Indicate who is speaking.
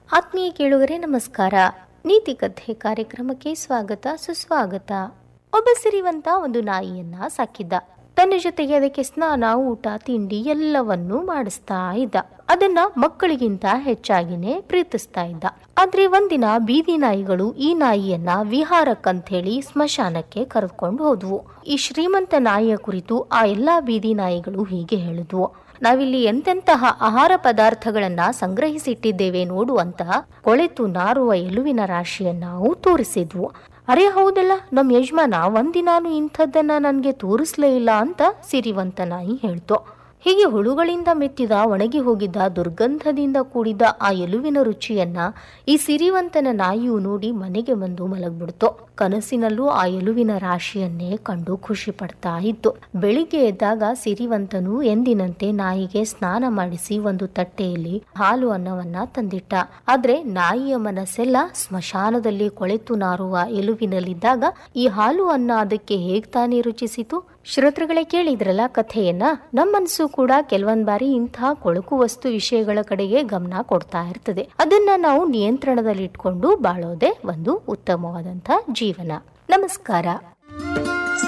Speaker 1: ಆತ್ಮೀಯ ಕೇಳುಗರೆ ನಮಸ್ಕಾರ ನೀತಿ ಕಥೆ ಕಾರ್ಯಕ್ರಮಕ್ಕೆ ಸ್ವಾಗತ ಸುಸ್ವಾಗತ ಒಬ್ಬ ಸಿರಿವಂತ ಒಂದು ನಾಯಿಯನ್ನ ಸಾಕಿದ್ದ ತನ್ನ ಜೊತೆಗೆ ಅದಕ್ಕೆ ಸ್ನಾನ ಊಟ ತಿಂಡಿ ಎಲ್ಲವನ್ನೂ ಮಾಡಿಸ್ತಾ ಇದ್ದ ಅದನ್ನ ಮಕ್ಕಳಿಗಿಂತ ಹೆಚ್ಚಾಗಿನೇ ಪ್ರೀತಿಸ್ತಾ ಇದ್ದ ಆದ್ರೆ ಒಂದಿನ ಬೀದಿ ನಾಯಿಗಳು ಈ ನಾಯಿಯನ್ನ ವಿಹಾರಕ್ಕಂತ ಹೇಳಿ ಸ್ಮಶಾನಕ್ಕೆ ಕರೆದುಕೊಂಡು ಹೋದ್ವು ಈ ಶ್ರೀಮಂತ ನಾಯಿಯ ಕುರಿತು ಆ ಎಲ್ಲಾ ಬೀದಿ ನಾಯಿಗಳು ಹೀಗೆ ಹೇಳಿದ್ವು ನಾವಿಲ್ಲಿ ಎಂತೆಂತಹ ಆಹಾರ ಪದಾರ್ಥಗಳನ್ನ ಸಂಗ್ರಹಿಸಿಟ್ಟಿದ್ದೇವೆ ನೋಡುವಂತ ಕೊಳೆತು ನಾರುವ ಎಲುವಿನ ರಾಶಿಯನ್ನ ನಾವು ತೋರಿಸಿದ್ವು ಅರೆ ಹೌದಲ್ಲ ನಮ್ ಯಜಮಾನ ಒಂದಿನಾನು ಇಂಥದ್ದನ್ನ ನನ್ಗೆ ತೋರಿಸ್ಲೇ ಇಲ್ಲ ಅಂತ ಸಿರಿವಂತ ನಾಯಿ ಹೇಳ್ತು ಹೀಗೆ ಹುಳುಗಳಿಂದ ಮೆತ್ತಿದ ಒಣಗಿ ಹೋಗಿದ್ದ ದುರ್ಗಂಧದಿಂದ ಕೂಡಿದ ಆ ಎಲುವಿನ ರುಚಿಯನ್ನ ಈ ಸಿರಿವಂತನ ನಾಯಿಯು ನೋಡಿ ಮನೆಗೆ ಬಂದು ಮಲಗ್ಬಿಡ್ತು ಕನಸಿನಲ್ಲೂ ಆ ಎಲುವಿನ ರಾಶಿಯನ್ನೇ ಕಂಡು ಖುಷಿ ಪಡ್ತಾ ಇತ್ತು ಬೆಳಿಗ್ಗೆ ಎದ್ದಾಗ ಸಿರಿವಂತನು ಎಂದಿನಂತೆ ನಾಯಿಗೆ ಸ್ನಾನ ಮಾಡಿಸಿ ಒಂದು ತಟ್ಟೆಯಲ್ಲಿ ಹಾಲು ಅನ್ನವನ್ನ ತಂದಿಟ್ಟ ಆದ್ರೆ ನಾಯಿಯ ಮನಸ್ಸೆಲ್ಲ ಸ್ಮಶಾನದಲ್ಲಿ ಕೊಳೆತು ನಾರುವ ಎಲುವಿನಲ್ಲಿದ್ದಾಗ ಈ ಹಾಲು ಅನ್ನ ಅದಕ್ಕೆ ಹೇಗ್ ತಾನೇ ರುಚಿಸಿತು ಶ್ರೋತೃಗಳೇ ಕೇಳಿದ್ರಲ್ಲ ಕಥೆಯನ್ನ ನಮ್ಮ ಮನಸ್ಸು ಕೂಡ ಕೆಲವೊಂದ್ ಬಾರಿ ಇಂತಹ ಕೊಳಕು ವಸ್ತು ವಿಷಯಗಳ ಕಡೆಗೆ ಗಮನ ಕೊಡ್ತಾ ಇರ್ತದೆ ಅದನ್ನ ನಾವು ನಿಯಂತ್ರಣದಲ್ಲಿಟ್ಕೊಂಡು ಬಾಳೋದೇ ಒಂದು ಉತ್ತಮವಾದಂತಹ ಜೀವನ ನಮಸ್ಕಾರ